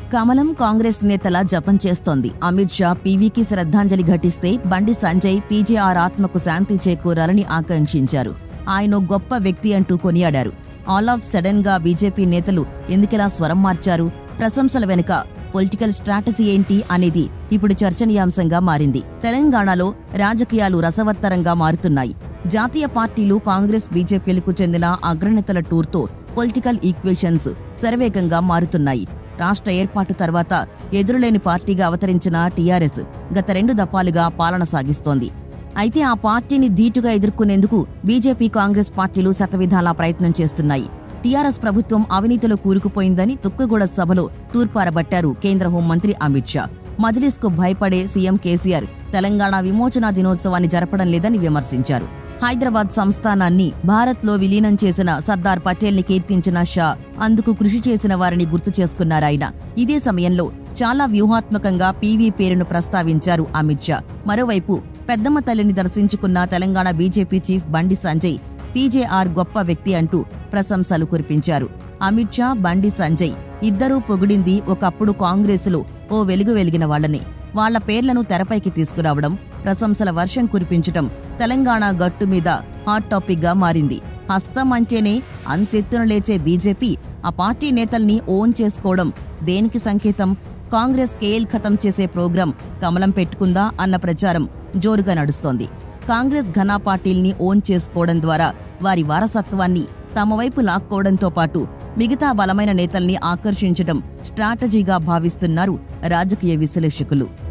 కమలం కాంగ్రెస్ నేతల జపం చేస్తోంది అమిత్ షా పీవీకి శ్రద్ధాంజలి ఘటిస్తే బండి సంజయ్ పీజేఆర్ ఆత్మకు శాంతి చేకూరాలని ఆకాంక్షించారు ఆయన ఓ గొప్ప వ్యక్తి అంటూ కొనియాడారు ఆల్ ఆఫ్ సడన్ గా బీజేపీ నేతలు ఎందుకిలా స్వరం మార్చారు ప్రశంసల వెనుక పొలిటికల్ స్ట్రాటజీ ఏంటి అనేది ఇప్పుడు చర్చనీయాంశంగా మారింది తెలంగాణలో రాజకీయాలు రసవత్తరంగా మారుతున్నాయి జాతీయ పార్టీలు కాంగ్రెస్ బీజేపీలకు చెందిన అగ్రనేతల టూర్తో పొలిటికల్ ఈక్వేషన్స్ శరవేగంగా మారుతున్నాయి రాష్ట్ర ఏర్పాటు తర్వాత ఎదురులేని పార్టీగా అవతరించిన టీఆర్ఎస్ గత రెండు దఫాలుగా పాలన సాగిస్తోంది అయితే ఆ పార్టీని ధీటుగా ఎదుర్కొనేందుకు బీజేపీ కాంగ్రెస్ పార్టీలు శతవిధాలా ప్రయత్నం చేస్తున్నాయి టీఆర్ఎస్ ప్రభుత్వం అవినీతిలో కూరుకుపోయిందని తుక్కుగూడ సభలో తూర్పారబట్టారు కేంద్ర హోంమంత్రి అమిత్ షా మజ్లిస్ కు భయపడే సీఎం కేసీఆర్ తెలంగాణ విమోచన దినోత్సవాన్ని జరపడం లేదని విమర్శించారు హైదరాబాద్ సంస్థానాన్ని భారత్లో విలీనం చేసిన సర్దార్ పటేల్ని కీర్తించిన షా అందుకు కృషి చేసిన వారిని గుర్తు చేసుకున్నారాయన ఇదే సమయంలో చాలా వ్యూహాత్మకంగా పీవీ పేరును ప్రస్తావించారు అమిత్ షా మరోవైపు పెద్దమ్మ తల్లిని దర్శించుకున్న తెలంగాణ బీజేపీ చీఫ్ బండి సంజయ్ పీజేఆర్ గొప్ప వ్యక్తి అంటూ ప్రశంసలు కురిపించారు అమిత్ షా బండి సంజయ్ ఇద్దరూ పొగిడింది ఒకప్పుడు కాంగ్రెసులో ఓ వెలుగు వెలిగిన వాళ్ళని వాళ్ల పేర్లను తెరపైకి తీసుకురావడం ప్రశంసల వర్షం కురిపించటం తెలంగాణ గట్టు మీద హాట్ టాపిక్ గా మారింది హస్తం అంటేనే అంతెత్తున లేచే బీజేపీ ఆ పార్టీ నేతల్ని ఓన్ చేసుకోవడం దేనికి సంకేతం కాంగ్రెస్ కేఎల్ ఖతం చేసే ప్రోగ్రాం కమలం పెట్టుకుందా అన్న ప్రచారం జోరుగా నడుస్తోంది కాంగ్రెస్ ఘనా పార్టీల్ని ఓన్ చేసుకోవడం ద్వారా వారి వారసత్వాన్ని తమ వైపు లాక్కోవడంతో పాటు మిగతా బలమైన నేతల్ని ఆకర్షించడం స్ట్రాటజీగా భావిస్తున్నారు రాజకీయ విశ్లేషకులు